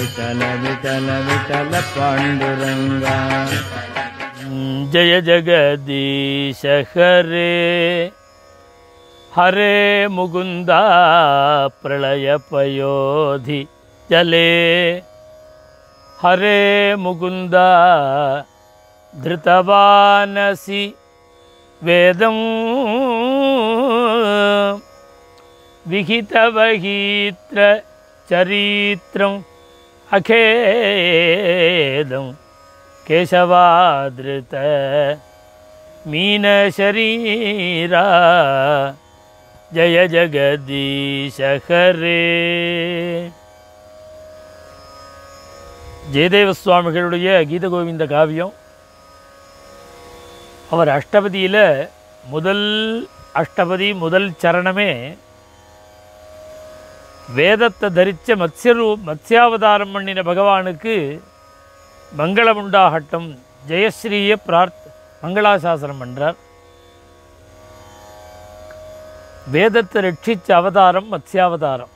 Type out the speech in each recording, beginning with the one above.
विठल विठल विठल पाण्डुरङ्गा जय जगदीश हरे हरे मुकुन्दा प्रलयपयोधि जले हरे मुकुन्दा धृतवानसि वेदं विहितवहीत्र चरित्रम् अखेदं केशवादृत मीनशरीरा जय जगदीश हरे ஜெயதேவ சுவாமிகளுடைய கீத கோவிந்த காவியம் அவர் அஷ்டபதியில் முதல் அஷ்டபதி முதல் சரணமே வேதத்தை தரித்த மத்ஸ்யரூ மத்ஸ்யாவதாரம் பண்ணின பகவானுக்கு மங்களம் உண்டாகட்டும் ஜெயஸ்ரீய பிரார்த் மங்களாசாசனம் பண்ணுறார் வேதத்தை ரட்சிச்ச அவதாரம் மத்ஸ்யாவதாரம்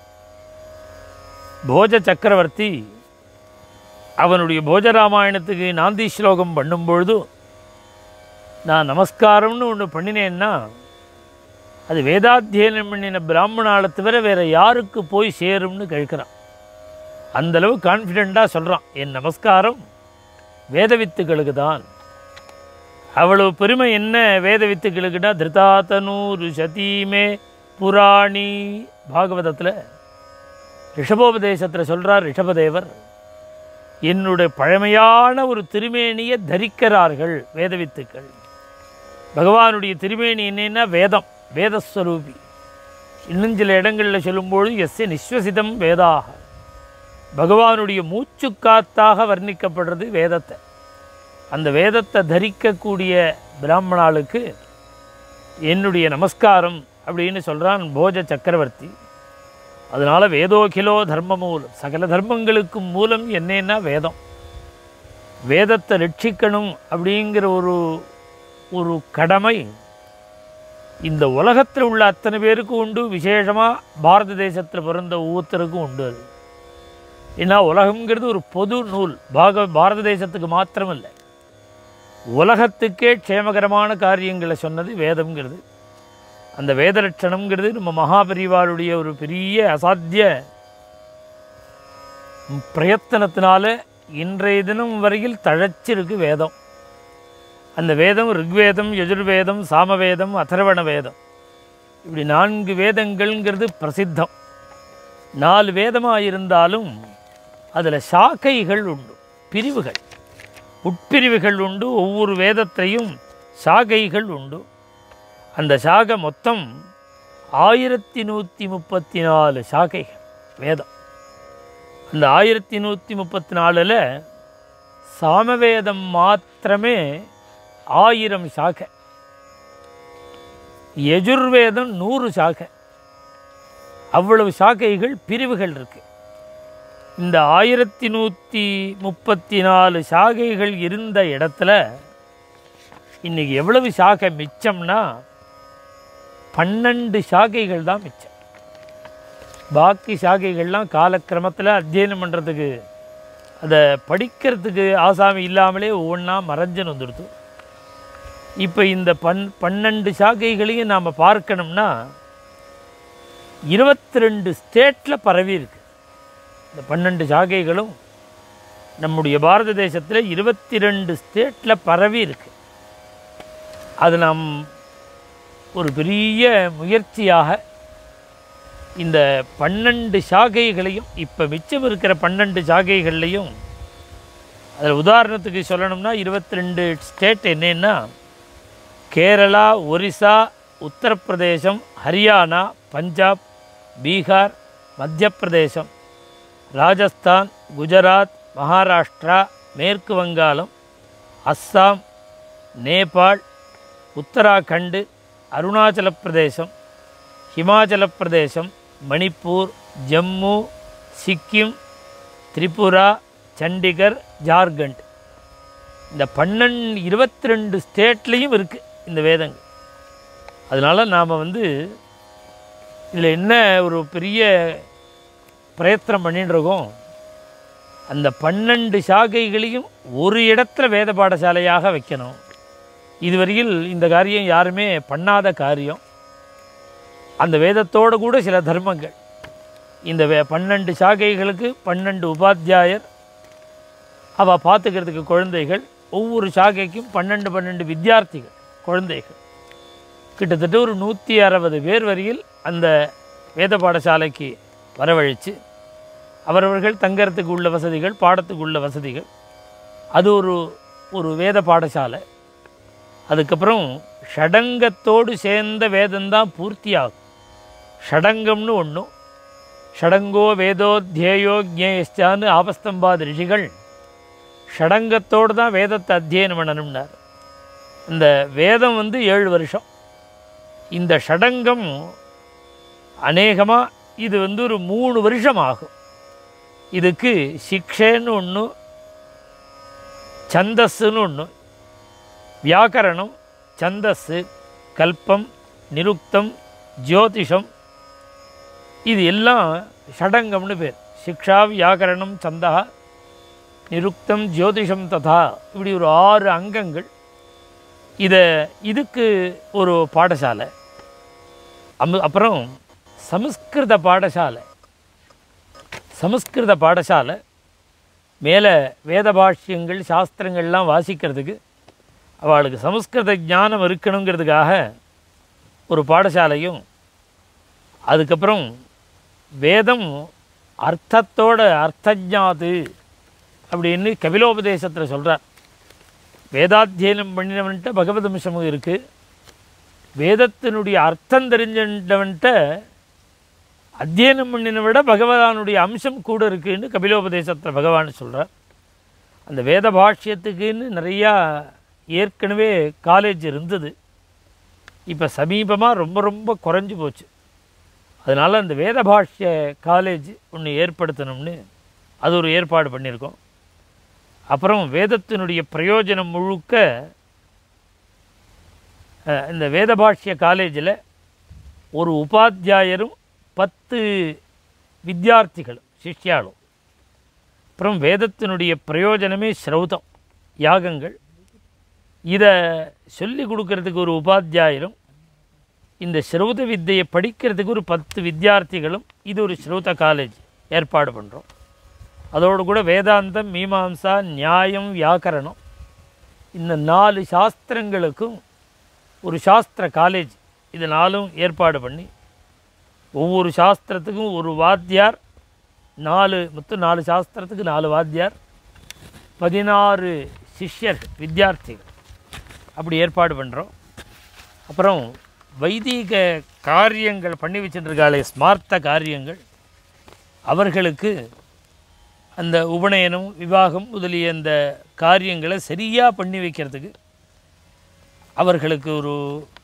போஜ சக்கரவர்த்தி அவனுடைய போஜராமாயணத்துக்கு நாந்தி ஸ்லோகம் பண்ணும்பொழுது நான் நமஸ்காரம்னு ஒன்று பண்ணினேன்னா அது வேதாத்தியனம் பண்ணின பிராமணால தவிர வேறு யாருக்கு போய் சேரும்னு கேட்குறான் அந்தளவு கான்ஃபிடெண்ட்டாக சொல்கிறான் என் நமஸ்காரம் வேத வித்துக்களுக்கு தான் அவ்வளவு பெருமை என்ன வேத வித்துக்களுக்குன்னா திருதாத்தனூரு சதீமே புராணி பாகவதத்தில் ரிஷபோபதேசத்தில் சொல்கிறார் ரிஷபதேவர் என்னுடைய பழமையான ஒரு திருமேனியை தரிக்கிறார்கள் வேத வித்துக்கள் பகவானுடைய திருமேனி என்னன்னா வேதம் வேதஸ்வரூபி இன்னும் சில இடங்களில் சொல்லும்பொழுது எஸ்ய நிஸ்வசிதம் வேதாக பகவானுடைய மூச்சுக்காத்தாக வர்ணிக்கப்படுறது வேதத்தை அந்த வேதத்தை தரிக்கக்கூடிய பிராமணாளுக்கு என்னுடைய நமஸ்காரம் அப்படின்னு சொல்கிறான் போஜ சக்கரவர்த்தி அதனால் வேதோகிலோ தர்ம மூலம் சகல தர்மங்களுக்கும் மூலம் என்னன்னா வேதம் வேதத்தை ரட்சிக்கணும் அப்படிங்கிற ஒரு ஒரு கடமை இந்த உலகத்தில் உள்ள அத்தனை பேருக்கும் உண்டு விசேஷமாக பாரத தேசத்தில் பிறந்த ஒவ்வொருத்தருக்கும் உண்டு அது ஏன்னா உலகம்ங்கிறது ஒரு பொது நூல் பாக பாரத தேசத்துக்கு மாத்திரமில்லை உலகத்துக்கே க்ஷேமகரமான காரியங்களை சொன்னது வேதம்ங்கிறது அந்த வேத லட்சணம்ங்கிறது நம்ம மகாபரிவாருடைய ஒரு பெரிய அசாத்திய பிரயத்தனத்தினால இன்றைய தினம் வரையில் தழைச்சிருக்கு வேதம் அந்த வேதம் ரிக்வேதம் யஜுர்வேதம் சாமவேதம் அதர்வண வேதம் இப்படி நான்கு வேதங்கள்ங்கிறது பிரசித்தம் நாலு வேதமாக இருந்தாலும் அதில் சாக்கைகள் உண்டு பிரிவுகள் உட்பிரிவுகள் உண்டு ஒவ்வொரு வேதத்தையும் சாகைகள் உண்டு அந்த சாகை மொத்தம் ஆயிரத்தி நூற்றி முப்பத்தி நாலு சாகைகள் வேதம் அந்த ஆயிரத்தி நூற்றி முப்பத்தி நாலில் சாமவேதம் மாத்திரமே ஆயிரம் சாகை யஜுர்வேதம் நூறு சாகை அவ்வளவு சாகைகள் பிரிவுகள் இருக்கு இந்த ஆயிரத்தி நூற்றி முப்பத்தி நாலு சாகைகள் இருந்த இடத்துல இன்னைக்கு எவ்வளவு சாகை மிச்சம்னா பன்னெண்டு சாகைகள் தான் மிச்சம் பாக்கி சாகைகள்லாம் காலக்கிரமத்தில் அத்தியனம் பண்ணுறதுக்கு அதை படிக்கிறதுக்கு ஆசாமி இல்லாமலே ஒவ்வொன்றா மறைஞ்சன்னு வந்துடுது இப்போ இந்த பன் பன்னெண்டு சாகைகளையும் நாம் பார்க்கணும்னா இருபத்தி ரெண்டு ஸ்டேட்டில் பரவி இருக்கு இந்த பன்னெண்டு சாகைகளும் நம்முடைய பாரத தேசத்தில் இருபத்தி ரெண்டு ஸ்டேட்டில் பரவி இருக்கு அது நாம் ஒரு பெரிய முயற்சியாக இந்த பன்னெண்டு சாகைகளையும் இப்போ மிச்சம் இருக்கிற பன்னெண்டு சாகைகள்லையும் அதில் உதாரணத்துக்கு சொல்லணும்னா இருபத்தி ரெண்டு ஸ்டேட் என்னென்னா கேரளா ஒரிசா உத்தரப்பிரதேசம் ஹரியானா பஞ்சாப் பீகார் மத்திய பிரதேசம் ராஜஸ்தான் குஜராத் மகாராஷ்டிரா மேற்கு வங்காளம் அஸ்ஸாம் நேபாள் உத்தராகண்டு அருணாச்சல பிரதேசம் ஹிமாச்சல பிரதேசம் மணிப்பூர் ஜம்மு சிக்கிம் திரிபுரா சண்டிகர் ஜார்க்கண்ட் இந்த பன்னெண்டு இருபத்தி ரெண்டு ஸ்டேட்லேயும் இருக்குது இந்த வேதங்கள் அதனால் நாம் வந்து இதில் என்ன ஒரு பெரிய பிரயத்தனம் பண்ணிட்டு இருக்கோம் அந்த பன்னெண்டு சாகைகளையும் ஒரு இடத்துல வேத பாடசாலையாக வைக்கணும் இதுவரையில் இந்த காரியம் யாருமே பண்ணாத காரியம் அந்த வேதத்தோடு கூட சில தர்மங்கள் இந்த வே பன்னெண்டு சாகைகளுக்கு பன்னெண்டு உபாத்தியாயர் அவள் பார்த்துக்கிறதுக்கு குழந்தைகள் ஒவ்வொரு சாகைக்கும் பன்னெண்டு பன்னெண்டு வித்தியார்த்திகள் குழந்தைகள் கிட்டத்தட்ட ஒரு நூற்றி அறுபது பேர் வரையில் அந்த வேத பாடசாலைக்கு வரவழைச்சு அவரவர்கள் தங்கறதுக்கு உள்ள வசதிகள் பாடத்துக்கு உள்ள வசதிகள் அது ஒரு ஒரு வேத பாடசாலை அதுக்கப்புறம் ஷடங்கத்தோடு சேர்ந்த வேதம்தான் பூர்த்தியாகும் ஷடங்கம்னு ஒன்றும் ஷடங்கோ வேதோ தியேயோ ஜேயஸ்டான்னு ஆபஸ்தம்பாத ரிஷிகள் ஷடங்கத்தோடு தான் வேதத்தை அத்தியனம் பண்ணணும்னார் இந்த வேதம் வந்து ஏழு வருஷம் இந்த ஷடங்கம் அநேகமாக இது வந்து ஒரு மூணு வருஷம் ஆகும் இதுக்கு சிக்ஷேன்னு ஒன்று சந்தஸ்ஸுன்னு ஒன்று வியாக்கரணம் சந்தஸ்ஸு கல்பம் நிருக்தம் ஜோதிஷம் இது எல்லாம் ஷடங்கம்னு பேர் சிக்ஷா வியாக்கரணம் சந்தா நிருக்தம் ஜோதிஷம் ததா இப்படி ஒரு ஆறு அங்கங்கள் இதை இதுக்கு ஒரு பாடசாலை அம் அப்புறம் சமஸ்கிருத பாடசாலை சமஸ்கிருத பாடசாலை மேலே வேத பாஷ்யங்கள் சாஸ்திரங்கள்லாம் வாசிக்கிறதுக்கு அவளுக்கு சமஸ்கிருத ஞானம் இருக்கணுங்கிறதுக்காக ஒரு பாடசாலையும் அதுக்கப்புறம் வேதம் அர்த்தத்தோட அர்த்தஜாது அப்படின்னு கபிலோபதேசத்தில் சொல்கிறார் வேதாத்தியனம் பண்ணினவன்ட்ட பகவத் அம்சமும் இருக்குது வேதத்தினுடைய அர்த்தம் தெரிஞ்சவன்ட்ட அத்தியனம் பண்ணின விட பகவானுடைய அம்சம் கூட இருக்குன்னு கபிலோபதேசத்தில் பகவான் சொல்கிறார் அந்த வேத பாஷ்யத்துக்குன்னு நிறையா ஏற்கனவே காலேஜ் இருந்தது இப்போ சமீபமாக ரொம்ப ரொம்ப குறைஞ்சி போச்சு அதனால் அந்த வேத பாஷ்ய காலேஜ் ஒன்று ஏற்படுத்தணும்னு அது ஒரு ஏற்பாடு பண்ணியிருக்கோம் அப்புறம் வேதத்தினுடைய பிரயோஜனம் முழுக்க அஹ், இந்த வேத பாஷ்ய காலேஜில் ஒரு உபாத்தியாயரும் பத்து வித்தியார்த்திகளும் சிஷ்யாலும் அப்புறம் வேதத்தினுடைய பிரயோஜனமே ஸ்ரௌதம் யாகங்கள் இதை சொல்லி கொடுக்கறதுக்கு ஒரு உபாத்தியாயரும் இந்த ஸ்ரௌத வித்தையை படிக்கிறதுக்கு ஒரு பத்து வித்தியார்த்திகளும் இது ஒரு ஸ்ரௌத காலேஜ் ஏற்பாடு பண்ணுறோம் அதோடு கூட வேதாந்தம் மீமாம்சா நியாயம் வியாக்கரணம் இந்த நாலு சாஸ்திரங்களுக்கும் ஒரு சாஸ்திர காலேஜ் இது நாலும் ஏற்பாடு பண்ணி ஒவ்வொரு சாஸ்திரத்துக்கும் ஒரு வாத்தியார் நாலு மொத்தம் நாலு சாஸ்திரத்துக்கு நாலு வாத்தியார் பதினாறு சிஷ்யர் வித்தியார்த்திகள் அப்படி ஏற்பாடு பண்ணுறோம் அப்புறம் வைதீக காரியங்கள் பண்ணி வச்சுட்டுருக்காளே ஸ்மார்த்த காரியங்கள் அவர்களுக்கு அந்த உபநயனம் விவாகம் முதலிய அந்த காரியங்களை சரியாக பண்ணி வைக்கிறதுக்கு அவர்களுக்கு ஒரு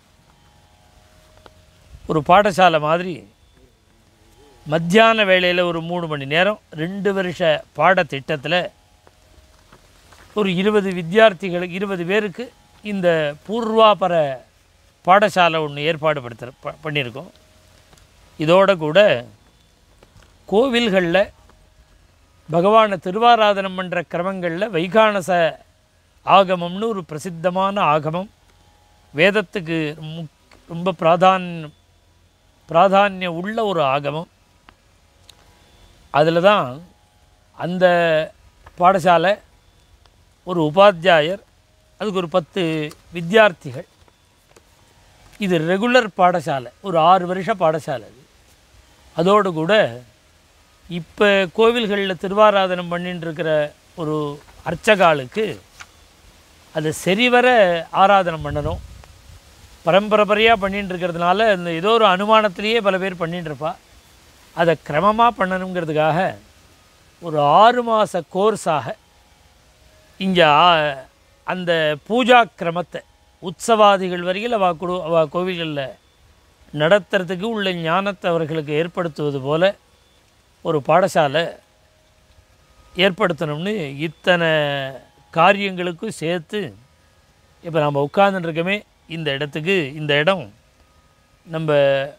ஒரு பாடசாலை மாதிரி மத்தியான வேளையில் ஒரு மூணு மணி நேரம் ரெண்டு வருஷ பாடத்திட்டத்தில் ஒரு இருபது வித்தியார்த்திகளுக்கு இருபது பேருக்கு இந்த பூர்வாபர பாடசாலை ஒன்று ஏற்பாடு படுத்த ப- பண்ணியிருக்கோம் இதோட கூட கோவில்களில் பகவானை திருவாராதனம் பண்ணுற கிரமங்களில் வைகானச ஆகமம்னு ஒரு பிரசித்தமான ஆகமம் வேதத்துக்கு முக் ரொம்ப பிராதான் பிராதானியம் உள்ள ஒரு ஆகமம் அதில் தான் அந்த பாடசாலை ஒரு உபாத்தியாயர் அதுக்கு ஒரு பத்து வித்தியார்த்திகள் இது ரெகுலர் பாடசாலை ஒரு ஆறு வருஷ பாடசாலை அது அதோடு கூட இப்போ கோவில்களில் திருவாராதனம் பண்ணிட்டு இருக்கிற ஒரு அர்ச்சகாளுக்கு அதை சரிவர ஆராதனம் பண்ணணும் பரம்பரம்பரையாக பண்ணிட்டு இருக்கிறதுனால இந்த ஏதோ ஒரு அனுமானத்திலேயே பல பேர் பண்ணிட்டு இருப்பா அதை கிரமமாக பண்ணணுங்கிறதுக்காக ஒரு ஆறு மாத கோர்ஸாக இங்கே அந்த பூஜா கிரமத்தை உற்சவாதிகள் வரையில் அவ குடு அவ கோவில்களில் நடத்துறதுக்கு உள்ள ஞானத்தை அவர்களுக்கு ஏற்படுத்துவது போல ஒரு பாடசாலை ஏற்படுத்தணும்னு இத்தனை காரியங்களுக்கும் சேர்த்து இப்போ நம்ம உட்கார்ந்துருக்கமே இந்த இடத்துக்கு இந்த இடம் நம்ம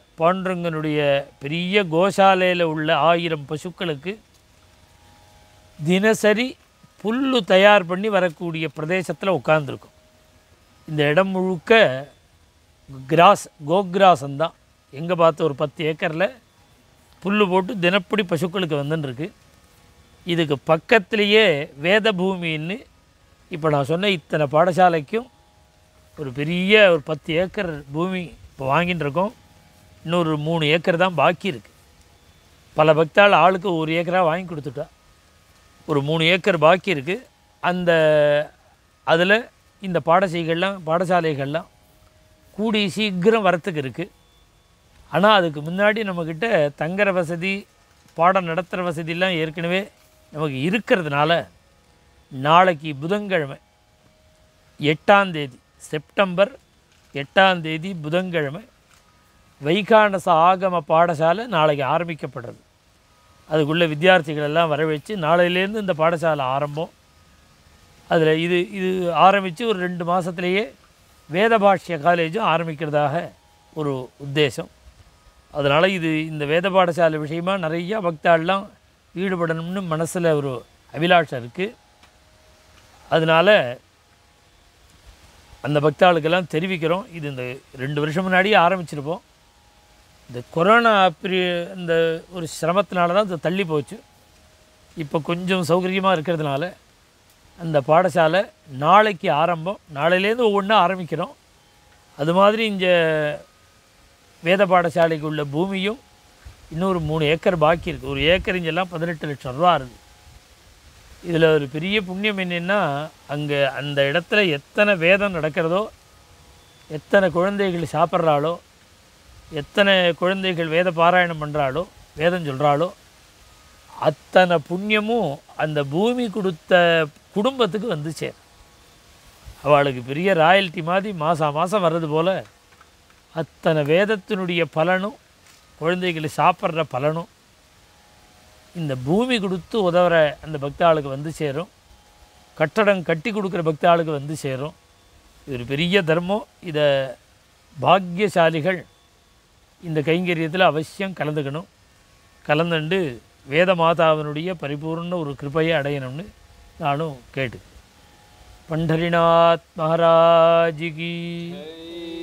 பாண்டுரங்கனுடைய பெரிய கோசாலையில் உள்ள ஆயிரம் பசுக்களுக்கு தினசரி புல்லு தயார் பண்ணி வரக்கூடிய பிரதேசத்தில் உட்காந்துருக்கும் இந்த இடம் முழுக்க கிராஸ் கோகிராசம் தான் எங்கே பார்த்து ஒரு பத்து ஏக்கரில் புல் போட்டு தினப்படி பசுக்களுக்கு வந்துன்னு இதுக்கு பக்கத்துலேயே வேத பூமின்னு இப்போ நான் சொன்ன இத்தனை பாடசாலைக்கும் ஒரு பெரிய ஒரு பத்து ஏக்கர் பூமி இப்போ வாங்கிட்டு இருக்கோம் இன்னொரு மூணு ஏக்கர் தான் பாக்கி இருக்குது பல பக்தாள் ஆளுக்கு ஒரு ஏக்கராக வாங்கி கொடுத்துட்டா ஒரு மூணு ஏக்கர் பாக்கி இருக்குது அந்த அதில் இந்த பாடசைகள்லாம் பாடசாலைகள்லாம் கூடி சீக்கிரம் வரத்துக்கு இருக்குது ஆனால் அதுக்கு முன்னாடி நம்மக்கிட்ட தங்குற வசதி பாடம் நடத்துகிற வசதியெல்லாம் ஏற்கனவே நமக்கு இருக்கிறதுனால நாளைக்கு புதன்கிழமை எட்டாம் தேதி செப்டம்பர் எட்டாம் தேதி புதன்கிழமை வைகானச ஆகம பாடசாலை நாளைக்கு ஆரம்பிக்கப்படுறது அதுக்குள்ளே வித்தியார்த்திகள் எல்லாம் வர வச்சு நாளையிலேருந்து இந்த பாடசாலை ஆரம்பம் அதில் இது இது ஆரம்பித்து ஒரு ரெண்டு மாதத்துலேயே வேத பாஷ்ய காலேஜும் ஆரம்பிக்கிறதாக ஒரு உத்தேசம் அதனால் இது இந்த வேத பாடசாலை விஷயமா நிறையா பக்தாள்லாம் ஈடுபடணும்னு மனசில் ஒரு அபிலாஷம் இருக்குது அதனால் அந்த பக்தாளுக்கெல்லாம் தெரிவிக்கிறோம் இது இந்த ரெண்டு வருஷம் முன்னாடியே ஆரம்பிச்சிருப்போம் இந்த கொரோனா பீரிய இந்த ஒரு சிரமத்தினால தான் இது தள்ளி போச்சு இப்போ கொஞ்சம் சௌகரியமாக இருக்கிறதுனால அந்த பாடசாலை நாளைக்கு ஆரம்பம் நாளையிலேருந்து ஒவ்வொன்றா ஆரம்பிக்கிறோம் அது மாதிரி இங்கே வேத பாடசாலைக்கு உள்ள பூமியும் இன்னொரு மூணு ஏக்கர் பாக்கி இருக்குது ஒரு ஏக்கர் இங்கெல்லாம் பதினெட்டு லட்சம் ரூபா இருக்குது இதில் ஒரு பெரிய புண்ணியம் என்னென்னா அங்கே அந்த இடத்துல எத்தனை வேதம் நடக்கிறதோ எத்தனை குழந்தைகள் சாப்பிட்றாளோ எத்தனை குழந்தைகள் வேத பாராயணம் பண்ணுறாளோ வேதம் சொல்கிறாளோ அத்தனை புண்ணியமும் அந்த பூமி கொடுத்த குடும்பத்துக்கு வந்து சேரும் அவளுக்கு பெரிய ராயல்ட்டி மாதிரி மாதம் மாதம் வர்றது போல் அத்தனை வேதத்தினுடைய பலனும் குழந்தைகள் சாப்பிட்ற பலனும் இந்த பூமி கொடுத்து உதவுற அந்த பக்தாளுக்கு வந்து சேரும் கட்டடம் கட்டி கொடுக்குற பக்தாளுக்கு வந்து சேரும் இது ஒரு பெரிய தர்மம் இதை பாக்கியசாலிகள் இந்த கைங்கரியத்தில் அவசியம் கலந்துக்கணும் கலந்துண்டு வேத மாதாவினுடைய பரிபூர்ண ஒரு கிருபையை அடையணும்னு நானும் கேட்டு பண்டரிநாத் மகாராஜிகி